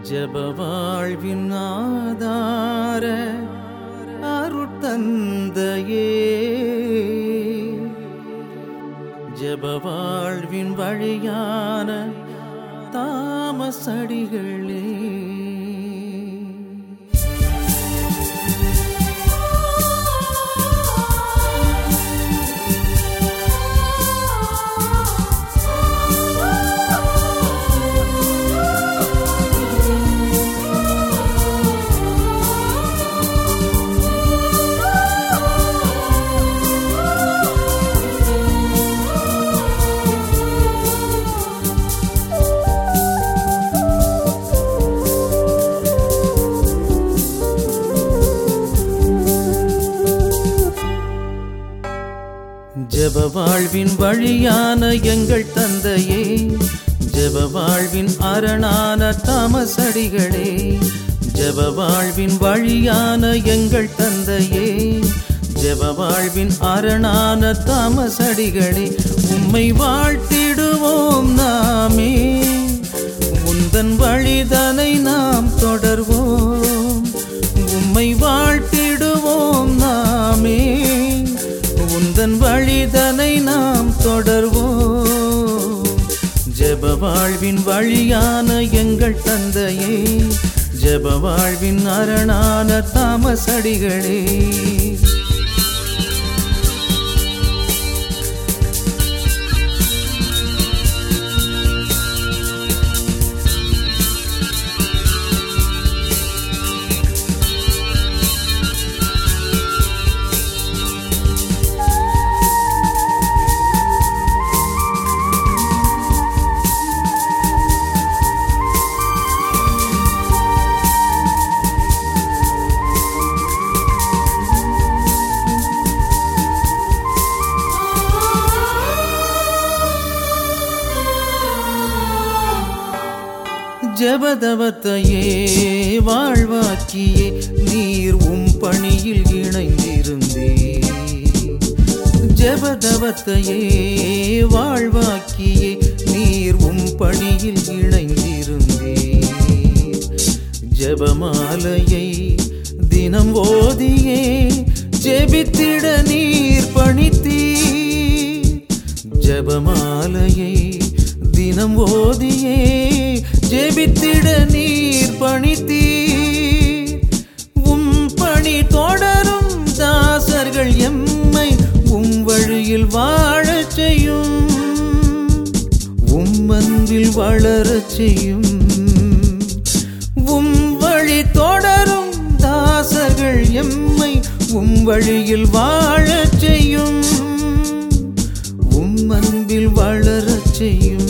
ஜப வாழ்வின் ஆதார அருட்தந்தையே ஜப வாழ்வின் வழியான தாமசடிகளே ஜப வாழ்வின் வழியான எங்கள் தந்தையே ஜப வாழ்வின் அரணான தாமசடிகளே ஜப வாழ்வின் வழியான எங்கள் தந்தையே ஜப வாழ்வின் அரணான தாமசடிகளே உம்மை வாழ்த்திடுவோம் நாமே உந்தன் வழிதனை நாம் தொடர்வோம் உம்மை வாழ்த்திடுவோம் நாமே உந்தன் வழிதனை நாம் தொடர்வோம் ஜெப வாழ்வின் வழியான எங்கள் தந்தையே ஜெப வாழ்வின் அரணான தாமசடிகளே ஜபதவத்தையே வாழ்வாக்கியே நீர் உம் பணியில் இணைந்திருந்தே ஜபதவத்தையே வாழ்வாக்கியே நீர் உம் பணியில் இணைந்திருந்தே ஜபமாலையை தினம் ஓதியே ஜெபித்திட நீர் பணித்தீர் ஜபமாலையை தினம் ஓதியே ஜெபித்திட நீர் பணித்தீர் உம் பணி தொடரும் தாசர்கள் எம்மை உம் வழியில் வாழச் செய்யும் உம் அன்பில் வளரச் செய்யும் உம் வழி தொடரும் தாசர்கள் எம்மை உம் வழியில் வாழச் செய்யும் உம் அன்பில் வளரச் செய்யும்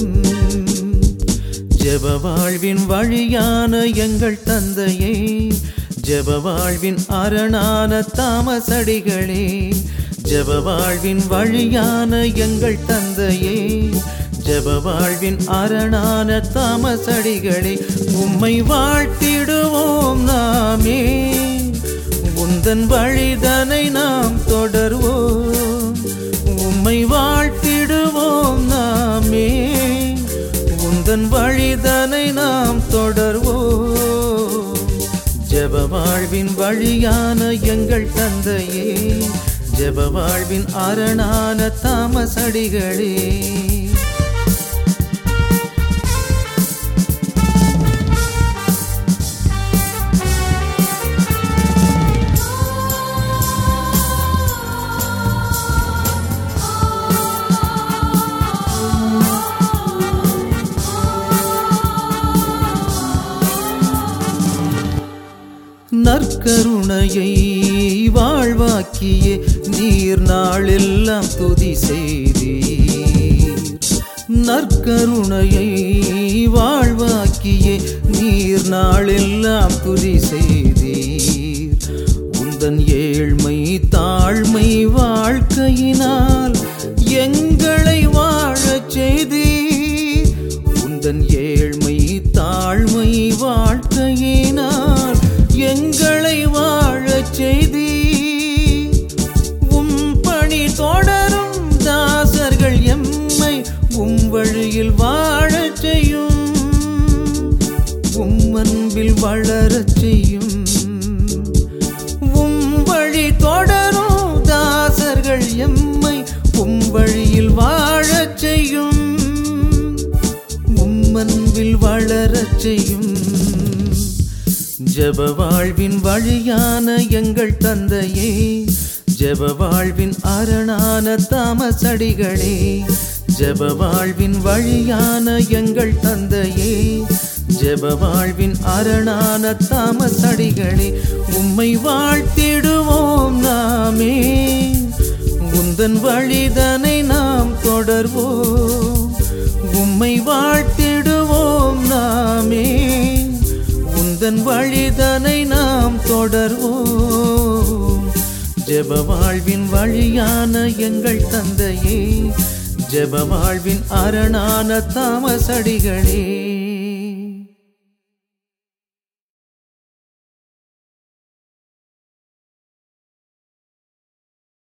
ஜெப வாழ்வின் வழியான எங்கள் தந்தையே ஜெப வாழ்வின் அரணான தாமசடிகளே ஜெப வாழ்வின் வழியான எங்கள் தந்தையே ஜெப வாழ்வின் அரணான தாமசடிகளே உம்மை வாழ்த்திடுவோம் நாமே உந்தன் வழிதனை நாம் தொடர்வோம் உம்மை வாழ்த்திடுவோம் நாமே உந்தன் வழிதனை நாம் தொடர்வோம் ஜெப வாழ்வின் வழியான எங்கள் தந்தையே ஜெப வாழ்வின் அரணான தாமசடிகளே நற்கருணையை வாழ்வாக்கியே நீர் நாளெல்லாம் துதி செய்தீர் நற்கருணையை வாழ்வாக்கியே நீர் நாளெல்லாம் துதி செய்தீர் உந்தன் ஏழ்மை தாழ்மை வாழ்க்கையினால் எங்களை வாழச் செய்தீர் உந்தன் ஏழ்மை தாழ்மை வாழ்க்கையினால் எங்களை வாழச் செய்தி உம் பணி தொடரும் தாசர்கள் எம்மை உம் வழியில் வாழச் செய்யும் உம் அன்பு வளரச் செய்யும் உம் வழி தொடரும் தாசர்கள் எம்மை உம் வழியில் வாழச் செய்யும் உம்மன்பில் வளரச் செய்யும் ஜெப வாழ்வின் வழியான எங்கள் தந்தையே ஜெப வாழ்வின் அரணான தாமசடிகளே ஜெப வாழ்வின் வழியான எங்கள் தந்தையே ஜெப வாழ்வின் அரணான தாமசடிகளே உம்மை வாழ்த்திடுவோம் நாமே உந்தன் வழிதனை நாம் தொடர்வோம் உம்மை வாழ்த்திடுவோம் நாமே உந்தன் வழிதனை நாம் தொடர்வோம் ஜெப வாழ்வின் வழியான எங்கள் தந்தையே ஜெப வாழ்வின் அரணான தாமசடிகளே